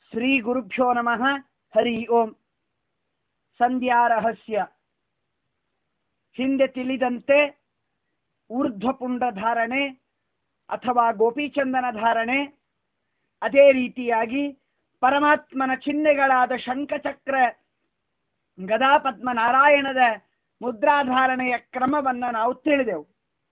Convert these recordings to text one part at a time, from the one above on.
ಶ್ರೀ ಗುರುಭ್ಯೋ ನಮಃ ಹರಿ ಓಂ ಸಂಧ್ಯಾ ರಹಸ್ಯ ಹಿಂದೆ ತಿಳಿದಂತೆ ಊರ್ಧ್ವಪುಂಡ ಧಾರಣೆ ಅಥವಾ ಗೋಪೀಚಂದನ ಧಾರಣೆ ಅದೇ ರೀತಿಯಾಗಿ ಪರಮಾತ್ಮನ ಚಿಹ್ನೆಗಳಾದ ಶಂಖಚಕ್ರ ಗದಾಪದ್ಮ ನಾರಾಯಣದ ಮುದ್ರಾಧಾರಣೆಯ ಕ್ರಮವನ್ನ ನಾವು ತಿಳಿದೆವು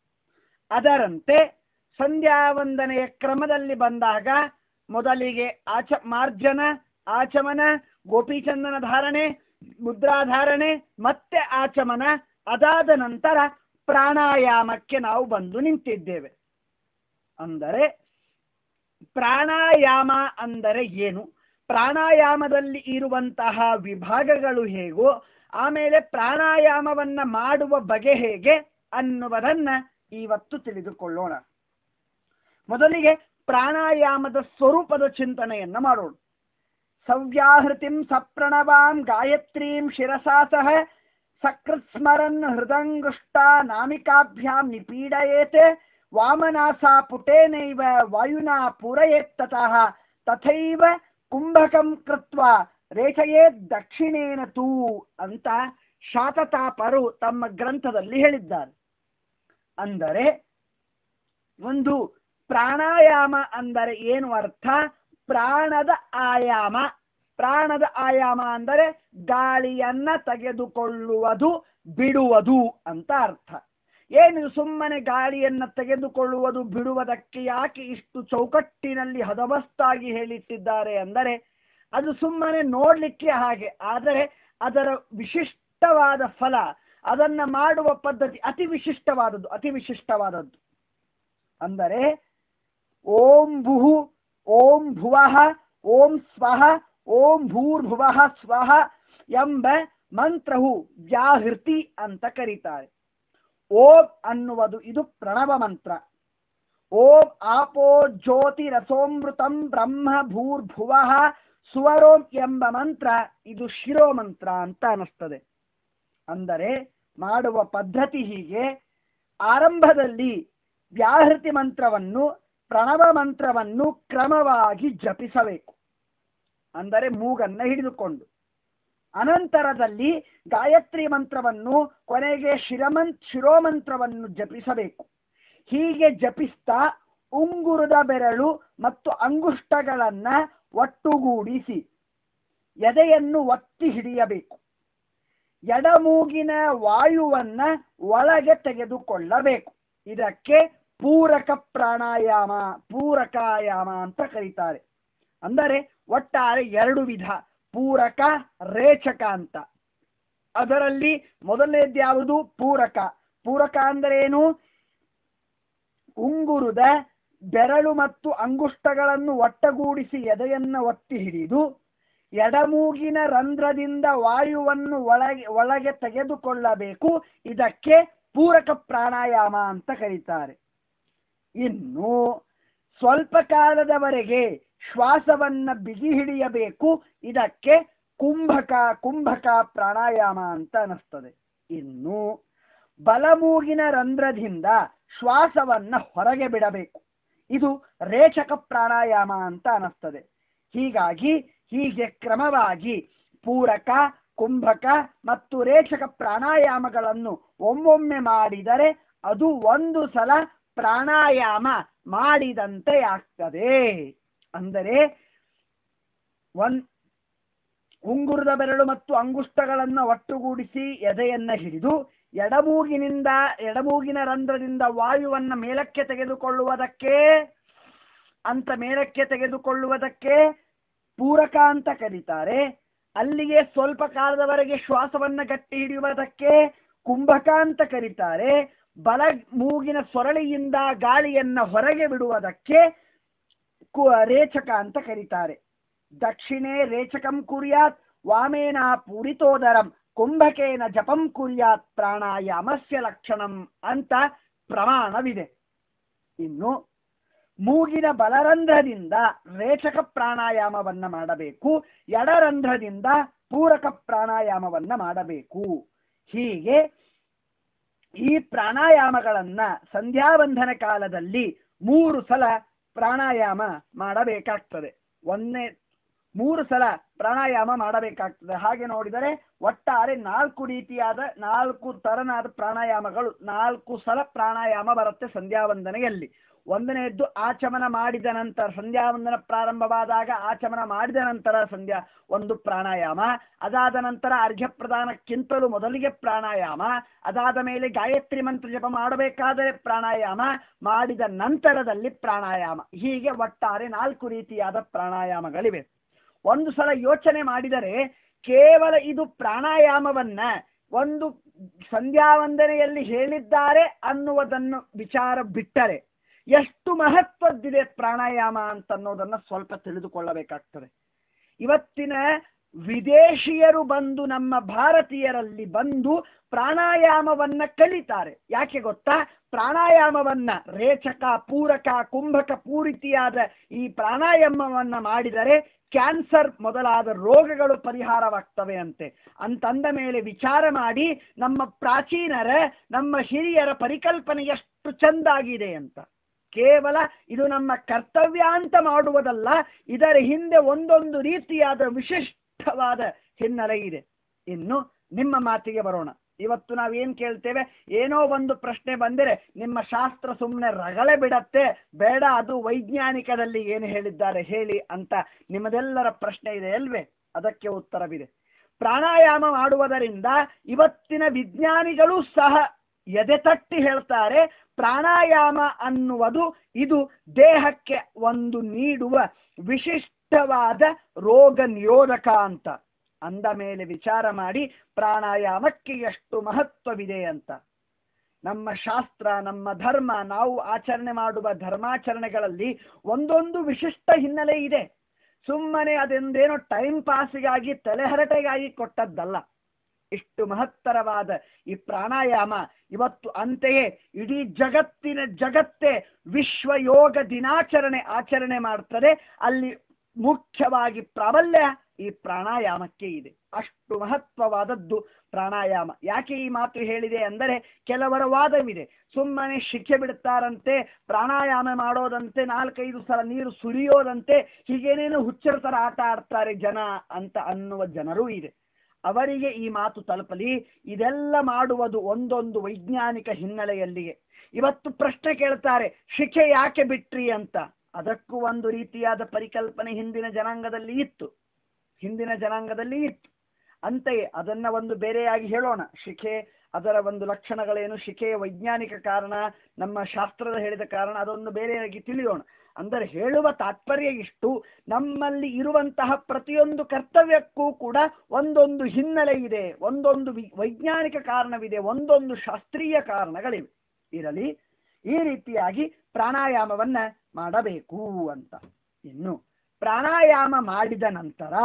ಅದರಂತೆ ಸಂಧ್ಯಾ ವಂದನೆಯ ಕ್ರಮದಲ್ಲಿ ಬಂದಾಗ ಮೊದಲಿಗೆ ಆಚ ಮಾರ್ಜನ ಆಚಮನ ಗೋಪೀಚಂದನ ಧಾರಣೆ ಮುದ್ರಾಧಾರಣೆ ಮತ್ತೆ ಆಚಮನ ಅದಾದ ನಂತರ ಪ್ರಾಣಾಯಾಮಕ್ಕೆ ನಾವು ಬಂದು ನಿಂತಿದ್ದೇವೆ ಅಂದರೆ ಪ್ರಾಣಾಯಾಮ ಅಂದರೆ ಏನು ಪ್ರಾಣಾಯಾಮದಲ್ಲಿ ಇರುವಂತಹ ವಿಭಾಗಗಳು ಹೇಗೋ ಆಮೇಲೆ ಪ್ರಾಣಾಯಾಮವನ್ನ ಮಾಡುವ ಬಗೆ ಹೇಗೆ ಅನ್ನುವುದನ್ನ ಇವತ್ತು ತಿಳಿದುಕೊಳ್ಳೋಣ ಮೊದಲಿಗೆ ಪ್ರಾಣಾಯಾಮದ ಸ್ವರೂಪದ ಚಿಂತನೆಯನ್ನ ಮಾಡೋಣ ಸವ್ಯಾಹೃತಿಂ ಸಪ್ರಣವಾಂ ಗಾಯತ್ರೀಂ ಶಿರಸಾ ಸಹ ಸಕೃತ್ಸ್ಮರನ್ ಹೃದಂಗುಷ್ಟ ನಾಮಿಕಾಭ್ಯಾಂ ನಿಪೀಡಯೇತೆ ವಾಮನಾಸಾ ಪುಟೇನೈವ ವಾಯುನಾ ಪೂರಯೇತ್ತತಃ ತಥೈವ ಕುಂಭಕಂ ಕೃತ್ವ ರೇಖಯೇತ್ ದಕ್ಷಿಣೇನ ತೂ ಅಂತ ಶಾತತಾಪರು ತಮ್ಮ ಗ್ರಂಥದಲ್ಲಿ ಹೇಳಿದ್ದಾರೆ ಅಂದರೆ ಒಂದು ಪ್ರಾಣಾಯಾಮ ಅಂದರೆ ಏನು ಅರ್ಥ ಪ್ರಾಣದ ಆಯಾಮ ಪ್ರಾಣದ ಆಯಾಮ ಅಂದರೆ ಗಾಳಿಯನ್ನ ತೆಗೆದುಕೊಳ್ಳುವುದು ಬಿಡುವುದು ಅಂತ ಅರ್ಥ ಏನಿದು ಸುಮ್ಮನೆ ಗಾಳಿಯನ್ನ ತೆಗೆದುಕೊಳ್ಳುವುದು ಬಿಡುವುದಕ್ಕೆ ಯಾಕೆ ಇಷ್ಟು ಚೌಕಟ್ಟಿನಲ್ಲಿ ಹದಬಸ್ತಾಗಿ ಹೇಳಿಟ್ಟಿದ್ದಾರೆ ಅಂದರೆ ಅದು ಸುಮ್ಮನೆ ನೋಡ್ಲಿಕ್ಕೆ ಹಾಗೆ ಆದರೆ ಅದರ ವಿಶಿಷ್ಟವಾದ ಫಲ ಅದನ್ನ ಮಾಡುವ ಪದ್ಧತಿ ಅತಿ ವಿಶಿಷ್ಟವಾದದ್ದು ಅತಿ ವಿಶಿಷ್ಟವಾದದ್ದು ಅಂದರೆ ಓಂ ಭುಹು ಓಂ ಭುವಃ ಓಂ ಸ್ವಹ ಓಂ ಭೂರ್ಭುವಃ ಸ್ವಹ ಎಂಬ ಮಂತ್ರವು ವ್ಯಾಹೃತಿ ಅಂತ ಕರೀತಾರೆ ಓಂ ಅನ್ನುವುದು ಇದು ಪ್ರಣವ ಮಂತ್ರ ಓಂ ಆಪೋ ಜ್ಯೋತಿ ರಸೋಮೃತಂ ಬ್ರಹ್ಮ ಭೂರ್ಭುವಃ ಸುವರೋಂ ಎಂಬ ಮಂತ್ರ ಇದು ಶಿರೋ ಮಂತ್ರ ಅಂತ ಅನಿಸ್ತದೆ ಅಂದರೆ ಮಾಡುವ ಪದ್ಧತಿ ಹೀಗೆ ಆರಂಭದಲ್ಲಿ ವ್ಯಾಹೃತಿ ಮಂತ್ರವನ್ನು ಪ್ರಣವ ಮಂತ್ರವನ್ನು ಕ್ರಮವಾಗಿ ಜಪಿಸಬೇಕು ಅಂದರೆ ಮೂಗನ್ನ ಹಿಡಿದುಕೊಂಡು ಅನಂತರದಲ್ಲಿ ಗಾಯತ್ರಿ ಮಂತ್ರವನ್ನು ಕೊನೆಗೆ ಶಿರಮನ್ ಶಿರೋಮಂತ್ರವನ್ನು ಜಪಿಸಬೇಕು ಹೀಗೆ ಜಪಿಸ್ತಾ ಉಂಗುರದ ಬೆರಳು ಮತ್ತು ಅಂಗುಷ್ಟಗಳನ್ನ ಒಟ್ಟುಗೂಡಿಸಿ ಎದೆಯನ್ನು ಒತ್ತಿ ಹಿಡಿಯಬೇಕು ಎಡಮೂಗಿನ ವಾಯುವನ್ನ ಒಳಗೆ ತೆಗೆದುಕೊಳ್ಳಬೇಕು ಇದಕ್ಕೆ ಪೂರಕ ಪ್ರಾಣಾಯಾಮ ಪೂರಕಾಯಾಮ ಅಂತ ಕರೀತಾರೆ ಅಂದರೆ ಒಟ್ಟಾರೆ ಎರಡು ವಿಧ ಪೂರಕ ರೇಚಕ ಅಂತ ಅದರಲ್ಲಿ ಮೊದಲನೇದು ಯಾವುದು ಪೂರಕ ಪೂರಕ ಅಂದರೆ ಏನು ಉಂಗುರದ ಬೆರಳು ಮತ್ತು ಅಂಗುಷ್ಟಗಳನ್ನು ಒಟ್ಟಗೂಡಿಸಿ ಎದೆಯನ್ನ ಒತ್ತಿ ಹಿಡಿದು ಎಡಮೂಗಿನ ರಂಧ್ರದಿಂದ ವಾಯುವನ್ನು ಒಳಗೆ ಒಳಗೆ ತೆಗೆದುಕೊಳ್ಳಬೇಕು ಇದಕ್ಕೆ ಪೂರಕ ಪ್ರಾಣಾಯಾಮ ಅಂತ ಕರೀತಾರೆ ಇನ್ನು ಸ್ವಲ್ಪ ಕಾಲದವರೆಗೆ ಶ್ವಾಸವನ್ನ ಬಿಗಿ ಹಿಡಿಯಬೇಕು ಇದಕ್ಕೆ ಕುಂಭಕ ಕುಂಭಕ ಪ್ರಾಣಾಯಾಮ ಅಂತ ಅನಿಸ್ತದೆ ಇನ್ನು ಬಲಮೂಗಿನ ರಂಧ್ರದಿಂದ ಶ್ವಾಸವನ್ನ ಹೊರಗೆ ಬಿಡಬೇಕು ಇದು ರೇಚಕ ಪ್ರಾಣಾಯಾಮ ಅಂತ ಅನಿಸ್ತದೆ ಹೀಗಾಗಿ ಹೀಗೆ ಕ್ರಮವಾಗಿ ಪೂರಕ ಕುಂಭಕ ಮತ್ತು ರೇಚಕ ಪ್ರಾಣಾಯಾಮಗಳನ್ನು ಒಮ್ಮೊಮ್ಮೆ ಮಾಡಿದರೆ ಅದು ಒಂದು ಸಲ ಪ್ರಾಣಾಯಾಮ ಮಾಡಿದಂತೆ ಆಗ್ತದೆ ಅಂದರೆ ಒನ್ ಉಂಗುರದ ಬೆರಳು ಮತ್ತು ಅಂಗುಷ್ಟಗಳನ್ನ ಒಟ್ಟುಗೂಡಿಸಿ ಎದೆಯನ್ನ ಹಿಡಿದು ಎಡಮೂಗಿನಿಂದ ಎಡಮೂಗಿನ ರಂಧ್ರದಿಂದ ವಾಯುವನ್ನ ಮೇಲಕ್ಕೆ ತೆಗೆದುಕೊಳ್ಳುವುದಕ್ಕೆ ಅಂತ ಮೇಲಕ್ಕೆ ತೆಗೆದುಕೊಳ್ಳುವುದಕ್ಕೆ ಪೂರಕ ಅಂತ ಕರೀತಾರೆ ಅಲ್ಲಿಗೆ ಸ್ವಲ್ಪ ಕಾಲದವರೆಗೆ ಶ್ವಾಸವನ್ನ ಗಟ್ಟಿ ಹಿಡಿಯುವುದಕ್ಕೆ ಕುಂಭಕ ಅಂತ ಕರೀತಾರೆ ಬಲ ಮೂಗಿನ ಸೊರಳಿಯಿಂದ ಗಾಳಿಯನ್ನ ಹೊರಗೆ ಬಿಡುವುದಕ್ಕೆ ರೇಚಕ ಅಂತ ಕರೀತಾರೆ ದಕ್ಷಿಣೆ ರೇಚಕಂ ಕುರ್ಯಾತ್ ವಾಮೇನ ಪೂರಿತೋದರಂ ಕುಂಭಕೇನ ಜಪಂ ಕುರ್ಯಾತ್ ಪ್ರಾಣಾಯಾಮಸ್ಯ ಲಕ್ಷಣಂ ಅಂತ ಪ್ರಮಾಣವಿದೆ ಇನ್ನು ಮೂಗಿನ ಬಲರಂಧ್ರದಿಂದ ರೇಚಕ ಪ್ರಾಣಾಯಾಮವನ್ನ ಮಾಡಬೇಕು ಎಡರಂಧ್ರದಿಂದ ಪೂರಕ ಪ್ರಾಣಾಯಾಮವನ್ನ ಮಾಡಬೇಕು ಹೀಗೆ ಈ ಪ್ರಾಣಾಯಾಮಗಳನ್ನ ಸಂಧ್ಯಾವಂದನ ಕಾಲದಲ್ಲಿ ಮೂರು ಸಲ ಪ್ರಾಣಾಯಾಮ ಮಾಡಬೇಕಾಗ್ತದೆ ಒಂದನೇ ಮೂರು ಸಲ ಪ್ರಾಣಾಯಾಮ ಮಾಡಬೇಕಾಗ್ತದೆ ಹಾಗೆ ನೋಡಿದರೆ ಒಟ್ಟಾರೆ ನಾಲ್ಕು ರೀತಿಯಾದ ನಾಲ್ಕು ತರನಾದ ಪ್ರಾಣಾಯಾಮಗಳು ನಾಲ್ಕು ಸಲ ಪ್ರಾಣಾಯಾಮ ಬರುತ್ತೆ ಸಂಧ್ಯಾ ವಂದನೆಯಲ್ಲಿ ಒಂದನೆಯದ್ದು ಆಚಮನ ಮಾಡಿದ ನಂತರ ಸಂಧ್ಯಾ ವಂದನ ಪ್ರಾರಂಭವಾದಾಗ ಆಚಮನ ಮಾಡಿದ ನಂತರ ಸಂಧ್ಯಾ ಒಂದು ಪ್ರಾಣಾಯಾಮ ಅದಾದ ನಂತರ ಅರ್ಘ್ಯ ಪ್ರದಾನಕ್ಕಿಂತಲೂ ಮೊದಲಿಗೆ ಪ್ರಾಣಾಯಾಮ ಅದಾದ ಮೇಲೆ ಗಾಯತ್ರಿ ಮಂತ್ರ ಜಪ ಮಾಡಬೇಕಾದರೆ ಪ್ರಾಣಾಯಾಮ ಮಾಡಿದ ನಂತರದಲ್ಲಿ ಪ್ರಾಣಾಯಾಮ ಹೀಗೆ ಒಟ್ಟಾರೆ ನಾಲ್ಕು ರೀತಿಯಾದ ಪ್ರಾಣಾಯಾಮಗಳಿವೆ ಒಂದು ಸಲ ಯೋಚನೆ ಮಾಡಿದರೆ ಕೇವಲ ಇದು ಪ್ರಾಣಾಯಾಮವನ್ನ ಒಂದು ಸಂಧ್ಯಾ ವಂದನೆಯಲ್ಲಿ ಹೇಳಿದ್ದಾರೆ ಅನ್ನುವುದನ್ನು ವಿಚಾರ ಬಿಟ್ಟರೆ ಎಷ್ಟು ಮಹತ್ವದ್ದಿದೆ ಪ್ರಾಣಾಯಾಮ ಅಂತನ್ನೋದನ್ನ ಸ್ವಲ್ಪ ತಿಳಿದುಕೊಳ್ಳಬೇಕಾಗ್ತದೆ ಇವತ್ತಿನ ವಿದೇಶಿಯರು ಬಂದು ನಮ್ಮ ಭಾರತೀಯರಲ್ಲಿ ಬಂದು ಪ್ರಾಣಾಯಾಮವನ್ನ ಕಲಿತಾರೆ ಯಾಕೆ ಗೊತ್ತಾ ಪ್ರಾಣಾಯಾಮವನ್ನ ರೇಚಕ ಪೂರಕ ಕುಂಭಕ ಪೂರಿತಿಯಾದ ಈ ಪ್ರಾಣಾಯಾಮವನ್ನ ಮಾಡಿದರೆ ಕ್ಯಾನ್ಸರ್ ಮೊದಲಾದ ರೋಗಗಳು ಪರಿಹಾರವಾಗ್ತವೆ ಅಂತೆ ಅಂತಂದ ಮೇಲೆ ವಿಚಾರ ಮಾಡಿ ನಮ್ಮ ಪ್ರಾಚೀನರ ನಮ್ಮ ಹಿರಿಯರ ಪರಿಕಲ್ಪನೆ ಎಷ್ಟು ಚಂದಾಗಿದೆ ಅಂತ ಕೇವಲ ಇದು ನಮ್ಮ ಕರ್ತವ್ಯ ಅಂತ ಮಾಡುವುದಲ್ಲ ಇದರ ಹಿಂದೆ ಒಂದೊಂದು ರೀತಿಯಾದ ವಿಶಿಷ್ಟವಾದ ಹಿನ್ನೆಲೆ ಇದೆ ಇನ್ನು ನಿಮ್ಮ ಮಾತಿಗೆ ಬರೋಣ ಇವತ್ತು ನಾವೇನ್ ಕೇಳ್ತೇವೆ ಏನೋ ಒಂದು ಪ್ರಶ್ನೆ ಬಂದರೆ ನಿಮ್ಮ ಶಾಸ್ತ್ರ ಸುಮ್ಮನೆ ರಗಳೆ ಬಿಡತ್ತೆ ಬೇಡ ಅದು ವೈಜ್ಞಾನಿಕದಲ್ಲಿ ಏನು ಹೇಳಿದ್ದಾರೆ ಹೇಳಿ ಅಂತ ನಿಮ್ಮದೆಲ್ಲರ ಪ್ರಶ್ನೆ ಇದೆ ಅಲ್ವೇ ಅದಕ್ಕೆ ಉತ್ತರವಿದೆ ಪ್ರಾಣಾಯಾಮ ಮಾಡುವುದರಿಂದ ಇವತ್ತಿನ ವಿಜ್ಞಾನಿಗಳು ಸಹ ಎದೆ ತಟ್ಟಿ ಹೇಳ್ತಾರೆ ಪ್ರಾಣಾಯಾಮ ಅನ್ನುವುದು ಇದು ದೇಹಕ್ಕೆ ಒಂದು ನೀಡುವ ವಿಶಿಷ್ಟವಾದ ರೋಗ ನಿರೋಧಕ ಅಂತ ಅಂದ ಮೇಲೆ ವಿಚಾರ ಮಾಡಿ ಪ್ರಾಣಾಯಾಮಕ್ಕೆ ಎಷ್ಟು ಮಹತ್ವವಿದೆ ಅಂತ ನಮ್ಮ ಶಾಸ್ತ್ರ ನಮ್ಮ ಧರ್ಮ ನಾವು ಆಚರಣೆ ಮಾಡುವ ಧರ್ಮಾಚರಣೆಗಳಲ್ಲಿ ಒಂದೊಂದು ವಿಶಿಷ್ಟ ಹಿನ್ನೆಲೆ ಇದೆ ಸುಮ್ಮನೆ ಅದೆಂದೇನೋ ಟೈಮ್ ಪಾಸಿಗಾಗಿ ತಲೆಹರಟೆಗಾಗಿ ಕೊಟ್ಟದ್ದಲ್ಲ ಇಷ್ಟು ಮಹತ್ತರವಾದ ಈ ಪ್ರಾಣಾಯಾಮ ಇವತ್ತು ಅಂತೆಯೇ ಇಡೀ ಜಗತ್ತಿನ ಜಗತ್ತೇ ವಿಶ್ವ ಯೋಗ ದಿನಾಚರಣೆ ಆಚರಣೆ ಮಾಡ್ತದೆ ಅಲ್ಲಿ ಮುಖ್ಯವಾಗಿ ಪ್ರಾಬಲ್ಯ ಈ ಪ್ರಾಣಾಯಾಮಕ್ಕೆ ಇದೆ ಅಷ್ಟು ಮಹತ್ವವಾದದ್ದು ಪ್ರಾಣಾಯಾಮ ಯಾಕೆ ಈ ಮಾತು ಹೇಳಿದೆ ಅಂದರೆ ಕೆಲವರ ವಾದವಿದೆ ಸುಮ್ಮನೆ ಶಿಕ್ಷೆ ಬಿಡುತ್ತಾರಂತೆ ಪ್ರಾಣಾಯಾಮ ಮಾಡೋದಂತೆ ನಾಲ್ಕೈದು ಸಲ ನೀರು ಸುರಿಯೋದಂತೆ ಹೀಗೇನೇನು ಹುಚ್ಚರ ತರ ಆಟ ಆಡ್ತಾರೆ ಜನ ಅಂತ ಅನ್ನುವ ಜನರೂ ಇದೆ ಅವರಿಗೆ ಈ ಮಾತು ತಲುಪಲಿ ಇದೆಲ್ಲ ಮಾಡುವುದು ಒಂದೊಂದು ವೈಜ್ಞಾನಿಕ ಹಿನ್ನೆಲೆಯಲ್ಲಿಯೇ ಇವತ್ತು ಪ್ರಶ್ನೆ ಕೇಳ್ತಾರೆ ಶಿಖೆ ಯಾಕೆ ಬಿಟ್ರಿ ಅಂತ ಅದಕ್ಕೂ ಒಂದು ರೀತಿಯಾದ ಪರಿಕಲ್ಪನೆ ಹಿಂದಿನ ಜನಾಂಗದಲ್ಲಿ ಇತ್ತು ಹಿಂದಿನ ಜನಾಂಗದಲ್ಲಿ ಇತ್ತು ಅಂತೆಯೇ ಅದನ್ನ ಒಂದು ಬೇರೆಯಾಗಿ ಹೇಳೋಣ ಶಿಖೆ ಅದರ ಒಂದು ಲಕ್ಷಣಗಳೇನು ಶಿಖೆಯ ವೈಜ್ಞಾನಿಕ ಕಾರಣ ನಮ್ಮ ಶಾಸ್ತ್ರದ ಹೇಳಿದ ಕಾರಣ ಅದೊಂದು ಬೇರೆಯಾಗಿ ತಿಳಿಯೋಣ ಅಂದರೆ ಹೇಳುವ ತಾತ್ಪರ್ಯ ಇಷ್ಟು ನಮ್ಮಲ್ಲಿ ಇರುವಂತಹ ಪ್ರತಿಯೊಂದು ಕರ್ತವ್ಯಕ್ಕೂ ಕೂಡ ಒಂದೊಂದು ಹಿನ್ನೆಲೆ ಇದೆ ಒಂದೊಂದು ವೈಜ್ಞಾನಿಕ ಕಾರಣವಿದೆ ಒಂದೊಂದು ಶಾಸ್ತ್ರೀಯ ಕಾರಣಗಳಿವೆ ಇರಲಿ ಈ ರೀತಿಯಾಗಿ ಪ್ರಾಣಾಯಾಮವನ್ನ ಮಾಡಬೇಕು ಅಂತ ಇನ್ನು ಪ್ರಾಣಾಯಾಮ ಮಾಡಿದ ನಂತರ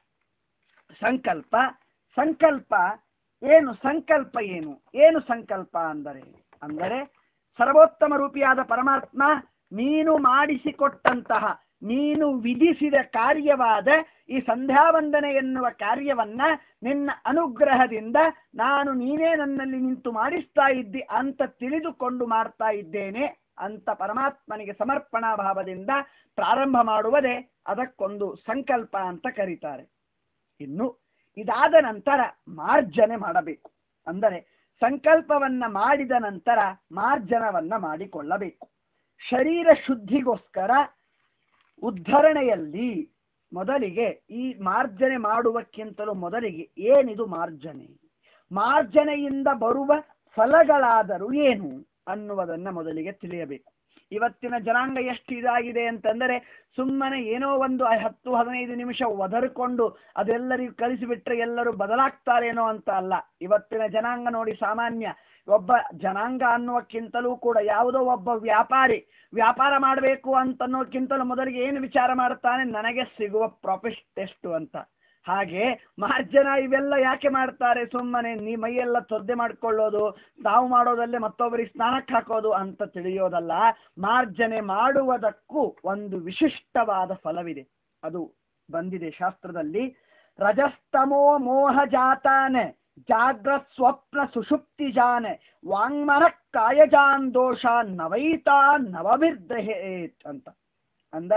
ಸಂಕಲ್ಪ ಸಂಕಲ್ಪ ಏನು ಸಂಕಲ್ಪ ಏನು ಏನು ಸಂಕಲ್ಪ ಅಂದರೆ ಅಂದರೆ ಸರ್ವೋತ್ತಮ ರೂಪಿಯಾದ ಪರಮಾತ್ಮ ನೀನು ಮಾಡಿಸಿಕೊಟ್ಟಂತಹ ನೀನು ವಿಧಿಸಿದ ಕಾರ್ಯವಾದ ಈ ಸಂಧ್ಯಾವಂದನೆ ಎನ್ನುವ ಕಾರ್ಯವನ್ನ ನಿನ್ನ ಅನುಗ್ರಹದಿಂದ ನಾನು ನೀನೇ ನನ್ನಲ್ಲಿ ನಿಂತು ಮಾಡಿಸ್ತಾ ಇದ್ದಿ ಅಂತ ತಿಳಿದುಕೊಂಡು ಮಾಡ್ತಾ ಇದ್ದೇನೆ ಅಂತ ಪರಮಾತ್ಮನಿಗೆ ಸಮರ್ಪಣಾ ಭಾವದಿಂದ ಪ್ರಾರಂಭ ಮಾಡುವುದೇ ಅದಕ್ಕೊಂದು ಸಂಕಲ್ಪ ಅಂತ ಕರೀತಾರೆ ಇನ್ನು ಇದಾದ ನಂತರ ಮಾರ್ಜನೆ ಮಾಡಬೇಕು ಅಂದರೆ ಸಂಕಲ್ಪವನ್ನ ಮಾಡಿದ ನಂತರ ಮಾರ್ಜನವನ್ನ ಮಾಡಿಕೊಳ್ಳಬೇಕು ಶರೀರ ಶುದ್ಧಿಗೋಸ್ಕರ ಉದ್ಧರಣೆಯಲ್ಲಿ ಮೊದಲಿಗೆ ಈ ಮಾರ್ಜನೆ ಮಾಡುವಕ್ಕಿಂತಲೂ ಮೊದಲಿಗೆ ಏನಿದು ಮಾರ್ಜನೆ ಮಾರ್ಜನೆಯಿಂದ ಬರುವ ಫಲಗಳಾದರೂ ಏನು ಅನ್ನುವುದನ್ನ ಮೊದಲಿಗೆ ತಿಳಿಯಬೇಕು ಇವತ್ತಿನ ಜನಾಂಗ ಎಷ್ಟು ಇದಾಗಿದೆ ಅಂತಂದರೆ ಸುಮ್ಮನೆ ಏನೋ ಒಂದು ಹತ್ತು ಹದಿನೈದು ನಿಮಿಷ ಒದರ್ಕೊಂಡು ಅದೆಲ್ಲರಿಗೂ ಕಲಿಸಿಬಿಟ್ರೆ ಎಲ್ಲರೂ ಬದಲಾಗ್ತಾರೇನೋ ಅಂತ ಅಲ್ಲ ಇವತ್ತಿನ ಜನಾಂಗ ನೋಡಿ ಸಾಮಾನ್ಯ ಒಬ್ಬ ಜನಾಂಗ ಅನ್ನುವಕ್ಕಿಂತಲೂ ಕೂಡ ಯಾವುದೋ ಒಬ್ಬ ವ್ಯಾಪಾರಿ ವ್ಯಾಪಾರ ಮಾಡಬೇಕು ಅಂತನ್ನೋಕ್ಕಿಂತಲೂ ಮೊದಲಿಗೆ ಏನು ವಿಚಾರ ಮಾಡುತ್ತಾನೆ ನನಗೆ ಸಿಗುವ ಪ್ರಾಫಿಟ್ ಎಷ್ಟು ಅಂತ ಹಾಗೆ ಮಾರ್ಜನ ಇವೆಲ್ಲ ಯಾಕೆ ಮಾಡ್ತಾರೆ ಸುಮ್ಮನೆ ನೀ ಮೈಯೆಲ್ಲ ತೊದ್ದೆ ಮಾಡ್ಕೊಳ್ಳೋದು ತಾವು ಮಾಡೋದಲ್ಲೇ ಮತ್ತೊಬ್ಬರಿಗೆ ಸ್ನಾನಕ್ಕೆ ಹಾಕೋದು ಅಂತ ತಿಳಿಯೋದಲ್ಲ ಮಾರ್ಜನೆ ಮಾಡುವುದಕ್ಕೂ ಒಂದು ವಿಶಿಷ್ಟವಾದ ಫಲವಿದೆ ಅದು ಬಂದಿದೆ ಶಾಸ್ತ್ರದಲ್ಲಿ ರಜಸ್ತಮೋ ಮೋಹ ಜಾತಾನೆ ಜಾಗ್ರತ್ ಸ್ವಪ್ನ ಸುಷುಪ್ತಿ ಜಾನೆ ವಾಂಗ್ಮನ ಕಾಯಜಾನ್ ದೋಷ ನವೈತಾ ನವಭಿರ್ದಹೇತ್ ಅಂತ ಅಂದರೆ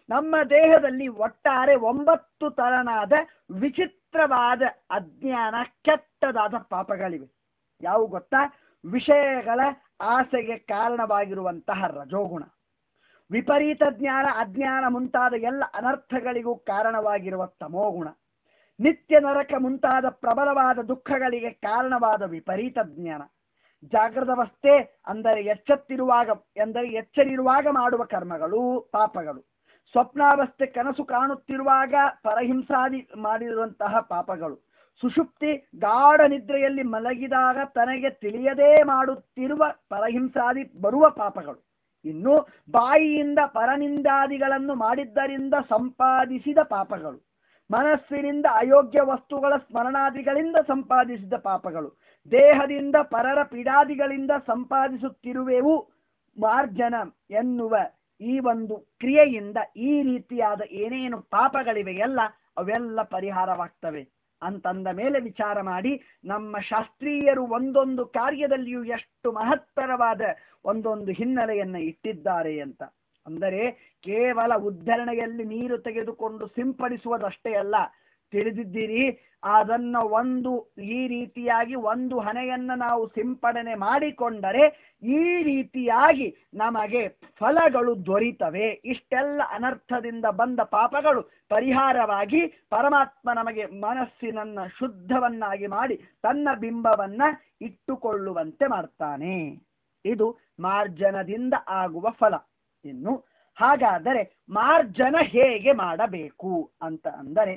ನಮ್ಮ ದೇಹದಲ್ಲಿ ಒಟ್ಟಾರೆ ಒಂಬತ್ತು ತರನಾದ ವಿಚಿತ್ರವಾದ ಅಜ್ಞಾನ ಕೆಟ್ಟದಾದ ಪಾಪಗಳಿವೆ ಯಾವ ಗೊತ್ತಾ ವಿಷಯಗಳ ಆಸೆಗೆ ಕಾರಣವಾಗಿರುವಂತಹ ರಜೋಗುಣ ವಿಪರೀತ ಜ್ಞಾನ ಅಜ್ಞಾನ ಮುಂತಾದ ಎಲ್ಲ ಅನರ್ಥಗಳಿಗೂ ಕಾರಣವಾಗಿರುವ ತಮೋಗುಣ ನಿತ್ಯ ನರಕ ಮುಂತಾದ ಪ್ರಬಲವಾದ ದುಃಖಗಳಿಗೆ ಕಾರಣವಾದ ವಿಪರೀತ ಜ್ಞಾನ ಜಾಗೃತವಸ್ಥೆ ಅಂದರೆ ಎಚ್ಚತ್ತಿರುವಾಗ ಎಂದರೆ ಎಚ್ಚರಿರುವಾಗ ಮಾಡುವ ಕರ್ಮಗಳು ಪಾಪಗಳು ಸ್ವಪ್ನಾವಸ್ಥೆ ಕನಸು ಕಾಣುತ್ತಿರುವಾಗ ಪರಹಿಂಸಾದಿ ಮಾಡಿರುವಂತಹ ಪಾಪಗಳು ಸುಷುಪ್ತಿ ಗಾಢ ನಿದ್ರೆಯಲ್ಲಿ ಮಲಗಿದಾಗ ತನಗೆ ತಿಳಿಯದೇ ಮಾಡುತ್ತಿರುವ ಪರಹಿಂಸಾದಿ ಬರುವ ಪಾಪಗಳು ಇನ್ನು ಬಾಯಿಯಿಂದ ಪರನಿಂದಾದಿಗಳನ್ನು ಮಾಡಿದ್ದರಿಂದ ಸಂಪಾದಿಸಿದ ಪಾಪಗಳು ಮನಸ್ಸಿನಿಂದ ಅಯೋಗ್ಯ ವಸ್ತುಗಳ ಸ್ಮರಣಾದಿಗಳಿಂದ ಸಂಪಾದಿಸಿದ ಪಾಪಗಳು ದೇಹದಿಂದ ಪರರ ಪೀಡಾದಿಗಳಿಂದ ಸಂಪಾದಿಸುತ್ತಿರುವೆವು ಮಾರ್ಜನ ಎನ್ನುವ ಈ ಒಂದು ಕ್ರಿಯೆಯಿಂದ ಈ ರೀತಿಯಾದ ಏನೇನು ಪಾಪಗಳಿವೆ ಎಲ್ಲ ಅವೆಲ್ಲ ಪರಿಹಾರವಾಗ್ತವೆ ಅಂತಂದ ಮೇಲೆ ವಿಚಾರ ಮಾಡಿ ನಮ್ಮ ಶಾಸ್ತ್ರೀಯರು ಒಂದೊಂದು ಕಾರ್ಯದಲ್ಲಿಯೂ ಎಷ್ಟು ಮಹತ್ತರವಾದ ಒಂದೊಂದು ಹಿನ್ನೆಲೆಯನ್ನ ಇಟ್ಟಿದ್ದಾರೆ ಅಂತ ಅಂದರೆ ಕೇವಲ ಉದ್ಧರಣೆಯಲ್ಲಿ ನೀರು ತೆಗೆದುಕೊಂಡು ಸಿಂಪಡಿಸುವುದಷ್ಟೇ ಅಲ್ಲ ತಿಳಿದಿದ್ದೀರಿ ಅದನ್ನ ಒಂದು ಈ ರೀತಿಯಾಗಿ ಒಂದು ಹಣೆಯನ್ನ ನಾವು ಸಿಂಪಡಣೆ ಮಾಡಿಕೊಂಡರೆ ಈ ರೀತಿಯಾಗಿ ನಮಗೆ ಫಲಗಳು ದೊರೀತವೆ ಇಷ್ಟೆಲ್ಲ ಅನರ್ಥದಿಂದ ಬಂದ ಪಾಪಗಳು ಪರಿಹಾರವಾಗಿ ಪರಮಾತ್ಮ ನಮಗೆ ಮನಸ್ಸಿನನ್ನ ಶುದ್ಧವನ್ನಾಗಿ ಮಾಡಿ ತನ್ನ ಬಿಂಬವನ್ನ ಇಟ್ಟುಕೊಳ್ಳುವಂತೆ ಮಾಡ್ತಾನೆ ಇದು ಮಾರ್ಜನದಿಂದ ಆಗುವ ಫಲ ಇನ್ನು ಹಾಗಾದರೆ ಮಾರ್ಜನ ಹೇಗೆ ಮಾಡಬೇಕು ಅಂತ ಅಂದರೆ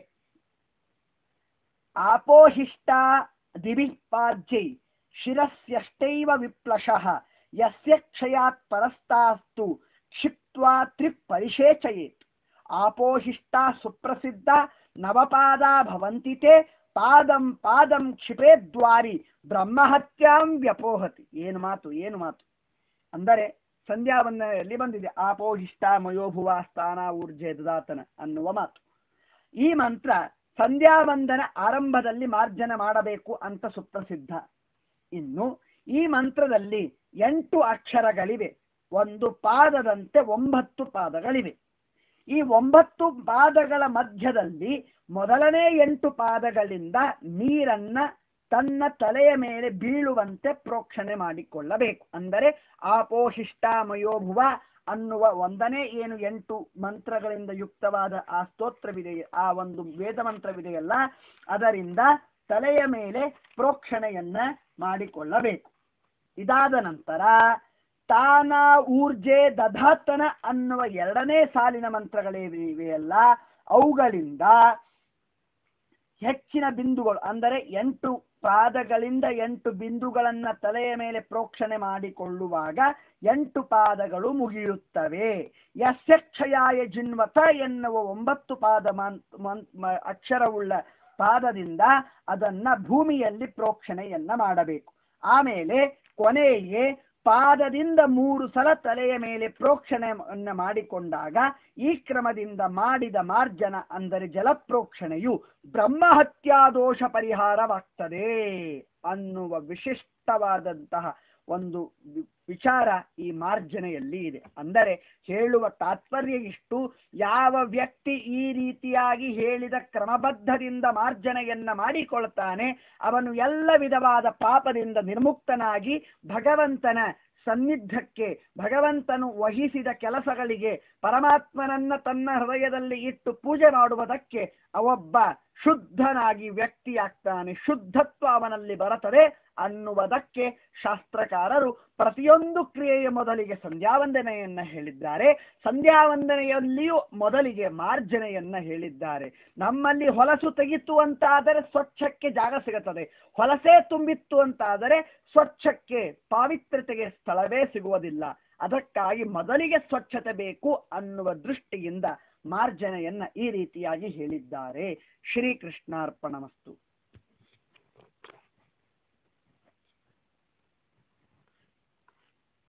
ಆಪೋಹಿಷ್ಟ ದಿವಿಪಾರ್ಜೈ ಶಿರಸ್ಯಷ್ಟೈವ ವಿಪ್ಲಶಃ ಯಸ್ಯ ಕ್ಷಯಾತ್ ಪರಸ್ತಾಸ್ತು ಕ್ಷಿಪ್ತ್ವಾ ತ್ರಿಪರಿಷೇಚಯೇತ್ ಆಪೋಹಿಷ್ಟ ಸುಪ್ರಸಿದ್ಧ ನವಪಾದ ಭವಂತಿ ತೇ ಪಾದಂ ಪಾದಂ ಕ್ಷಿಪೇದ್ವಾರಿ ಬ್ರಹ್ಮಹತ್ಯಾಂ ವ್ಯಪೋಹತಿ ಏನು ಮಾತು ಏನು ಮಾತು ಅಂದರೆ ಸಂಧ್ಯಾ ವಂದನೆಯಲ್ಲಿ ಬಂದಿದೆ ಆಪೋಹಿಷ್ಟ ಮಯೋಭುವ ಸ್ಥಾನ ಊರ್ಜೆ ದದಾತನ ಅನ್ನುವ ಮಾತು ಈ ಮಂತ್ರ ಸಂಧ್ಯಾ ವಂದನ ಆರಂಭದಲ್ಲಿ ಮಾರ್ಜನ ಮಾಡಬೇಕು ಅಂತ ಸುಪ್ರಸಿದ್ಧ ಇನ್ನು ಈ ಮಂತ್ರದಲ್ಲಿ ಎಂಟು ಅಕ್ಷರಗಳಿವೆ ಒಂದು ಪಾದದಂತೆ ಒಂಬತ್ತು ಪಾದಗಳಿವೆ ಈ ಒಂಬತ್ತು ಪಾದಗಳ ಮಧ್ಯದಲ್ಲಿ ಮೊದಲನೇ ಎಂಟು ಪಾದಗಳಿಂದ ನೀರನ್ನ ತನ್ನ ತಲೆಯ ಮೇಲೆ ಬೀಳುವಂತೆ ಪ್ರೋಕ್ಷಣೆ ಮಾಡಿಕೊಳ್ಳಬೇಕು ಅಂದರೆ ಆಪೋಹಿಷ್ಟ ಮಯೋಭುವ ಅನ್ನುವ ಒಂದನೇ ಏನು ಎಂಟು ಮಂತ್ರಗಳಿಂದ ಯುಕ್ತವಾದ ಆ ಸ್ತೋತ್ರವಿದೆ ಆ ಒಂದು ವೇದ ಮಂತ್ರವಿದೆಯಲ್ಲ ಅದರಿಂದ ತಲೆಯ ಮೇಲೆ ಪ್ರೋಕ್ಷಣೆಯನ್ನ ಮಾಡಿಕೊಳ್ಳಬೇಕು ಇದಾದ ನಂತರ ತಾನ ಊರ್ಜೆ ದಧಾತನ ಅನ್ನುವ ಎರಡನೇ ಸಾಲಿನ ಮಂತ್ರಗಳಿವೆಯಲ್ಲ ಅವುಗಳಿಂದ ಹೆಚ್ಚಿನ ಬಿಂದುಗಳು ಅಂದರೆ ಎಂಟು ಪಾದಗಳಿಂದ ಎಂಟು ಬಿಂದುಗಳನ್ನ ತಲೆಯ ಮೇಲೆ ಪ್ರೋಕ್ಷಣೆ ಮಾಡಿಕೊಳ್ಳುವಾಗ ಎಂಟು ಪಾದಗಳು ಮುಗಿಯುತ್ತವೆ ಯಸ್ಯಕ್ಷಯಾಯ ಜಿನ್ವತ ಎನ್ನುವ ಒಂಬತ್ತು ಪಾದ ಅಕ್ಷರವುಳ್ಳ ಪಾದದಿಂದ ಅದನ್ನ ಭೂಮಿಯಲ್ಲಿ ಪ್ರೋಕ್ಷಣೆಯನ್ನ ಮಾಡಬೇಕು ಆಮೇಲೆ ಕೊನೆಗೆ ಪಾದದಿಂದ ಮೂರು ಸಲ ತಲೆಯ ಮೇಲೆ ಪ್ರೋಕ್ಷಣೆಯನ್ನ ಮಾಡಿಕೊಂಡಾಗ ಈ ಕ್ರಮದಿಂದ ಮಾಡಿದ ಮಾರ್ಜನ ಅಂದರೆ ಜಲಪ್ರೋಕ್ಷಣೆಯು ಬ್ರಹ್ಮಹತ್ಯಾದೋಷ ಪರಿಹಾರವಾಗ್ತದೆ ಅನ್ನುವ ವಿಶಿಷ್ಟವಾದಂತಹ ಒಂದು ವಿಚಾರ ಈ ಮಾರ್ಜನೆಯಲ್ಲಿ ಇದೆ ಅಂದರೆ ಹೇಳುವ ತಾತ್ಪರ್ಯ ಇಷ್ಟು ಯಾವ ವ್ಯಕ್ತಿ ಈ ರೀತಿಯಾಗಿ ಹೇಳಿದ ಕ್ರಮಬದ್ಧದಿಂದ ಮಾರ್ಜನೆಯನ್ನ ಮಾಡಿಕೊಳ್ತಾನೆ ಅವನು ಎಲ್ಲ ವಿಧವಾದ ಪಾಪದಿಂದ ನಿರ್ಮುಕ್ತನಾಗಿ ಭಗವಂತನ ಸನ್ನಿಧಕ್ಕೆ ಭಗವಂತನು ವಹಿಸಿದ ಕೆಲಸಗಳಿಗೆ ಪರಮಾತ್ಮನನ್ನ ತನ್ನ ಹೃದಯದಲ್ಲಿ ಇಟ್ಟು ಪೂಜೆ ಮಾಡುವುದಕ್ಕೆ ಅವೊಬ್ಬ ಶುದ್ಧನಾಗಿ ವ್ಯಕ್ತಿಯಾಗ್ತಾನೆ ಶುದ್ಧತ್ವ ಅವನಲ್ಲಿ ಬರುತ್ತದೆ ಅನ್ನುವುದಕ್ಕೆ ಶಾಸ್ತ್ರಕಾರರು ಪ್ರತಿಯೊಂದು ಕ್ರಿಯೆಯ ಮೊದಲಿಗೆ ಸಂಧ್ಯಾವಂದನೆಯನ್ನ ಹೇಳಿದ್ದಾರೆ ಸಂಧ್ಯಾವಂದನೆಯಲ್ಲಿಯೂ ಮೊದಲಿಗೆ ಮಾರ್ಜನೆಯನ್ನ ಹೇಳಿದ್ದಾರೆ ನಮ್ಮಲ್ಲಿ ಹೊಲಸು ತೆಗಿತು ಅಂತಾದರೆ ಸ್ವಚ್ಛಕ್ಕೆ ಜಾಗ ಸಿಗುತ್ತದೆ ಹೊಲಸೇ ತುಂಬಿತ್ತು ಅಂತಾದರೆ ಸ್ವಚ್ಛಕ್ಕೆ ಪಾವಿತ್ರ್ಯತೆಗೆ ಸ್ಥಳವೇ ಸಿಗುವುದಿಲ್ಲ ಅದಕ್ಕಾಗಿ ಮೊದಲಿಗೆ ಸ್ವಚ್ಛತೆ ಬೇಕು ಅನ್ನುವ ದೃಷ್ಟಿಯಿಂದ ಮಾರ್ಜನೆಯನ್ನ ಈ ರೀತಿಯಾಗಿ ಹೇಳಿದ್ದಾರೆ ಶ್ರೀಕೃಷ್ಣಾರ್ಪಣಮಸ್ತು